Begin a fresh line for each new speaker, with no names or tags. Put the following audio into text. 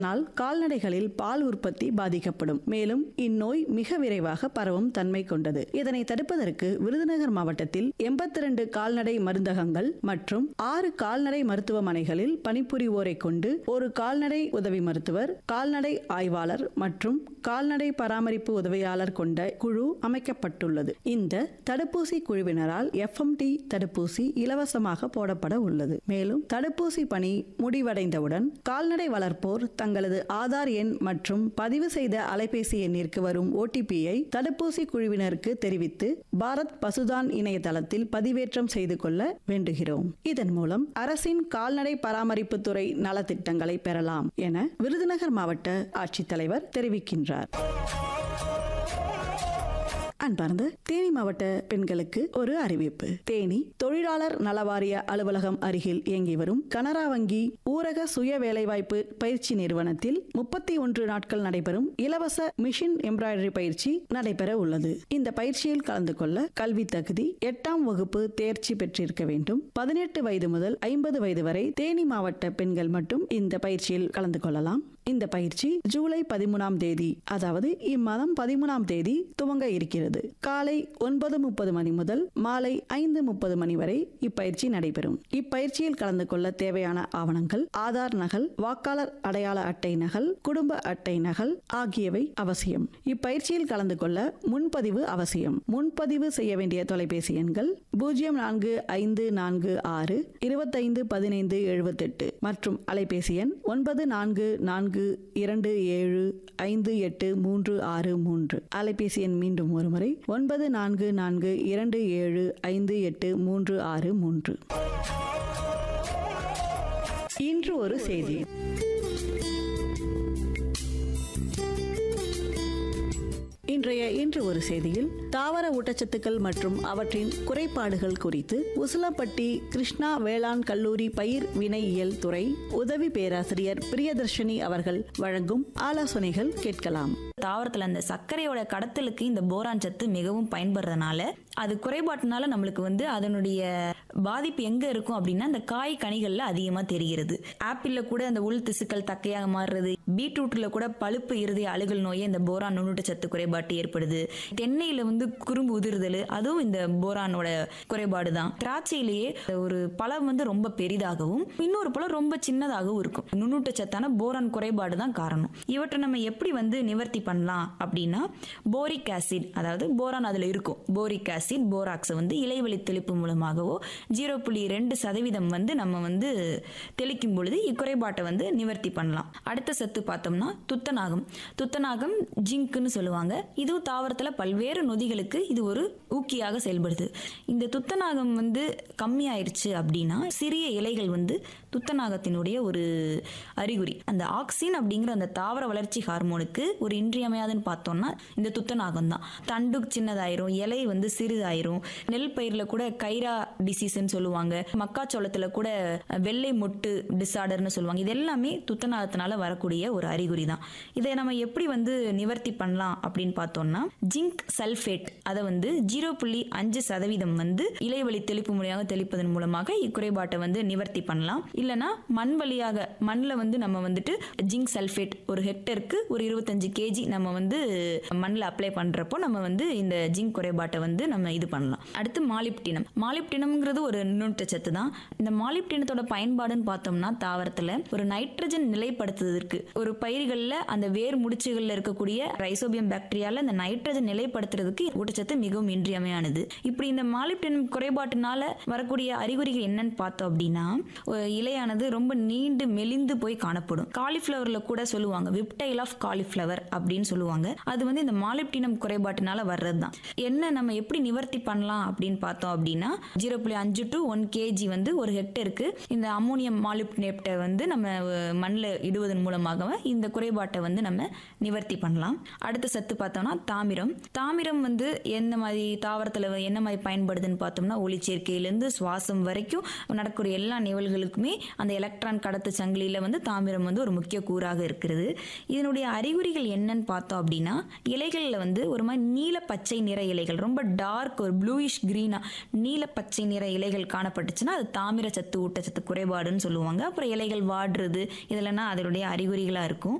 இதனால் கால்நடைகளில் பால் உற்பத்தி பாதிக்கப்படும் மேலும் இந்நோய் மிக விரைவாக பரவும் தன்மை கொண்டது இதனை தடுப்பதற்கு விருதுநகர் மாவட்டத்தில் எண்பத்தி ரெண்டு கால்நடை மருந்தகங்கள் மற்றும் ஆறு கால்நடை மருத்துவமனைகளில் பணிபுரிவோரை கொண்டு ஒரு கால்நடை உதவி மருத்துவர் கால்நடை ஆய்வாளர் மற்றும் கால்நடை பராமரிப்பு உதவியாளர் கொண்ட குழு அமைக்கப்பட்டுள்ளது இந்த தடுப்பூசி குழுவினரால் எஃப்எம்டி தடுப்பூசி இலவசமாக போடப்பட உள்ளது மேலும் தடுப்பூசி பணி முடிவடைந்தவுடன் கால்நடை வளர்ப்போர் தங்களது ஆதார் எண் மற்றும் பதிவு செய்த அலைபேசி எண்ணிற்கு வரும் ஓடிபியை தடுப்பூசி குழுவினருக்கு தெரிவித்து பாரத் பசுதான் இணையதளத்தில் பதிவேற்றம் செய்து கொள்ள வேண்டுகிறோம் இதன் மூலம் அரசின் கால்நடை பராமரிப்பு துறை நலத்திட்டங்களை பெறலாம் என விருதுநகர் மாவட்ட ஆட்சித்தலைவர் தெரிவிக்கின்றார் அன்பார்ந்த தேனி மாவட்ட பெண்களுக்கு ஒரு அறிவிப்பு தேனி தொழிலாளர் நலவாரிய அலுவலகம் அருகில் இயங்கி வரும் கனரா வங்கி ஊரக சுய வேலைவாய்ப்பு பயிற்சி நிறுவனத்தில் முப்பத்தி ஒன்று நாட்கள் நடைபெறும் இலவச மிஷின் எம்ப்ராய்டரி பயிற்சி நடைபெற உள்ளது இந்த பயிற்சியில் கலந்து கொள்ள கல்வி தகுதி எட்டாம் வகுப்பு தேர்ச்சி பெற்றிருக்க வேண்டும் பதினெட்டு வயது முதல் ஐம்பது வயது வரை தேனி மாவட்ட பெண்கள் மட்டும் இந்த பயிற்சியில் கலந்து கொள்ளலாம் இந்த பயிற்சி ஜூலை பதிமூணாம் தேதி அதாவது இம்மாதம் பதிமூணாம் தேதி துவங்க இருக்கிறது காலை ஒன்பது முப்பது மணி முதல் மாலை ஐந்து முப்பது மணி வரை இப்பயிற்சி நடைபெறும் இப்பயிற்சியில் கலந்து கொள்ள தேவையான ஆவணங்கள் ஆதார் நகல் வாக்காளர் அடையாள அட்டை நகல் குடும்ப அட்டை நகல் ஆகியவை அவசியம் இப்பயிற்சியில் கலந்து கொள்ள முன்பதிவு அவசியம் முன்பதிவு செய்ய வேண்டிய தொலைபேசி எண்கள் பூஜ்ஜியம் நான்கு ஐந்து நான்கு ஆறு இருபத்தைந்து பதினைந்து எழுபத்தெட்டு மற்றும் அலைபேசி எண் ஒன்பது நான்கு நான்கு இரண்டு ஏழு ஐந்து எட்டு மூன்று ஆறு மூன்று அலைபேசி எண் மீண்டும் ஒருமுறை ஒன்பது நான்கு நான்கு இரண்டு ஏழு ஐந்து எட்டு மூன்று ஆறு மூன்று இன்று ஒரு செய்தி இன்றைய இன்று ஒரு செய்தியில் தாவர ஊட்டச்சத்துக்கள் மற்றும் அவற்றின் குறைபாடுகள் குறித்து உசிலப்பட்டி கிருஷ்ணா வேளாண் கல்லூரி பயிர் வினையியல் துறை உதவி பேராசிரியர் பிரியதர்ஷினி அவர்கள் வழங்கும் ஆலோசனைகள் கேட்கலாம்
தாவரத்துல அந்த சர்க்கரையோட கடத்தலுக்கு இந்த போரான் சத்து மிகவும் பயன்படுறதுனால அது குறைபாட்டுனால நம்மளுக்கு வந்து அதனுடைய பாதிப்பு எங்க இருக்கும் அப்படின்னா அந்த காய் கனிகள்ல அதிகமா தெரிகிறது ஆப்பிள்ல கூட அந்த உள் திசுக்கள் தக்கையாக மாறுறது பீட்ரூட்ல கூட பழுப்பு இருதய அழுகல் நோயை இந்த போரான் நுண்ணூட்ட சத்து குறைபாட்டு ஏற்படுது தென்னையில வந்து குறும்பு உதிர்தல் அதுவும் இந்த போரானோட குறைபாடு தான் திராட்சையிலேயே ஒரு பழம் வந்து ரொம்ப பெரிதாகவும் இன்னொரு பழம் ரொம்ப சின்னதாகவும் இருக்கும் நுண்ணூட்ட சத்தான போரான் குறைபாடு தான் காரணம் இவற்றை நம்ம எப்படி வந்து நிவர்த்தி பண்ணலாம் அப்படின்னா போரிக் ஆசிட் அதாவது போரான் அதுல இருக்கும் போரிக் ஆசிட் போராக்ஸை வந்து இலைவெளி தெளிப்பு மூலமாகவோ ஜீரோ புள்ளி ரெண்டு சதவீதம் வந்து நம்ம வந்து தெளிக்கும் பொழுது இக்குறைபாட்டை வந்து நிவர்த்தி பண்ணலாம் அடுத்த சத்து பார்த்தோம்னா துத்தநாகம் துத்தநாகம் ஜிங்க்னு சொல்லுவாங்க இதுவும் தாவரத்துல பல்வேறு நொதிகளுக்கு இது ஒரு ஊக்கியாக செயல்படுது இந்த துத்தநாகம் வந்து கம்மியாயிருச்சு அப்படின்னா சிறிய இலைகள் வந்து துத்தநாகத்தினுடைய ஒரு அறிகுறி அந்த ஆக்சின் அப்படிங்கிற அந்த தாவர வளர்ச்சி ஹார்மோனுக்கு ஒரு இன்றியமையாதுன்னு பார்த்தோம்னா இந்த துத்தநாகம் தான் தண்டு சின்னதாயிரும் இலை வந்து சிறிதாயிரும் நெல் பயிரில் கூட கைரா டிசீஸ்ன்னு சொல்லுவாங்க மக்காச்சோளத்துல கூட வெள்ளை மொட்டு டிசார்டர்னு சொல்லுவாங்க இது எல்லாமே துத்தநாகத்தினால வரக்கூடிய ஒரு அறிகுறி தான் இதை நம்ம எப்படி வந்து நிவர்த்தி பண்ணலாம் அப்படின்னு பார்த்தோம்னா ஜிங்க் சல்ஃபேட் அதை வந்து ஜீரோ புள்ளி அஞ்சு சதவீதம் வந்து இலைவழி தெளிப்பு முறையாக தெளிப்பதன் மூலமாக இக்குறைபாட்டை வந்து நிவர்த்தி பண்ணலாம் இல்லைன்னா மண் வழியாக மண்ணில் வந்து நம்ம வந்துட்டு ஜிங்க் சல்ஃபேட் ஒரு ஹெக்டருக்கு ஒரு இருபத்தஞ்சு கேஜி நம்ம வந்து மண்ணில் அப்ளை பண்ணுறப்போ நம்ம வந்து இந்த ஜிங்க் குறைபாட்டை வந்து நம்ம இது பண்ணலாம் அடுத்து மாலிப்டினம் மாலிப்டினம்ங்கிறது ஒரு நுண்ணூட்டச்சத்து தான் இந்த மாலிப்டினத்தோட பயன்பாடுன்னு பார்த்தோம்னா தாவரத்தில் ஒரு நைட்ரஜன் நிலைப்படுத்துவதற்கு ஒரு பயிர்களில் அந்த வேர் முடிச்சுகளில் இருக்கக்கூடிய ரைசோபியம் பாக்டீரியால இந்த நைட்ரஜன் நிலைப்படுத்துறதுக்கு ஊட்டச்சத்து மிகவும் இன்றியமையானது இப்படி இந்த மாலிப்டினம் குறைபாட்டினால வரக்கூடிய அறிகுறிகள் என்னன்னு பார்த்தோம் அப்படின்னா ஒரு இலையானது ரொம்ப நீண்டு மெலிந்து போய் காணப்படும் காலிஃப்ளவர்ல கூட சொல்லுவாங்க விப்டைல் ஆஃப் காலிஃப்ளவர் அப்படின்னு சொல்லுவாங்க அது வந்து இந்த மாலிப்டினம் குறைபாட்டினால வர்றது தான் என்ன நம்ம எப்படி நிவர்த்தி பண்ணலாம் அப்படின்னு பார்த்தோம் அப்படின்னா ஜீரோ புள்ளி அஞ்சு டு ஒன் கேஜி வந்து ஒரு ஹெக்டருக்கு இந்த அம்மோனியம் மாலிப்னேப்டை வந்து நம்ம மண்ணில் இடுவதன் மூலமாக இந்த குறைபாட்டை வந்து நம்ம நிவர்த்தி பண்ணலாம் அடுத்த சத்து பார்த்தோம்னா தாமிரம் தாமிரம் வந்து எந்த மாதிரி தாவரத்தில் என்ன மாதிரி பயன்படுதுன்னு பார்த்தோம்னா ஒளிச்சேர்க்கையிலேருந்து சுவாசம் வரைக்கும் நடக்கக்கூடிய எல்லா நிகழ்வுகளுக்குமே அந்த எலக்ட்ரான் கடத்து சங்கிலியில் வந்து தாமிரம் வந்து ஒரு முக்கிய கூறாக இருக்கிறது இதனுடைய அறிகுறிகள் என்னன்னு பார்த்தோம் அப்படின்னா இலைகளில் வந்து ஒரு மாதிரி நீல பச்சை நிற இலைகள் ரொம்ப டார்க் ஒரு ப்ளூயிஷ் க்ரீனாக நீல பச்சை நிற இலைகள் காணப்பட்டுச்சுன்னா அது தாமிர சத்து ஊட்டச்சத்து குறைபாடுன்னு சொல்லுவாங்க அப்புறம் இலைகள் வாடுறது இதெல்லாம் அதனுடைய அறிகுறிகளாக இருக்கும்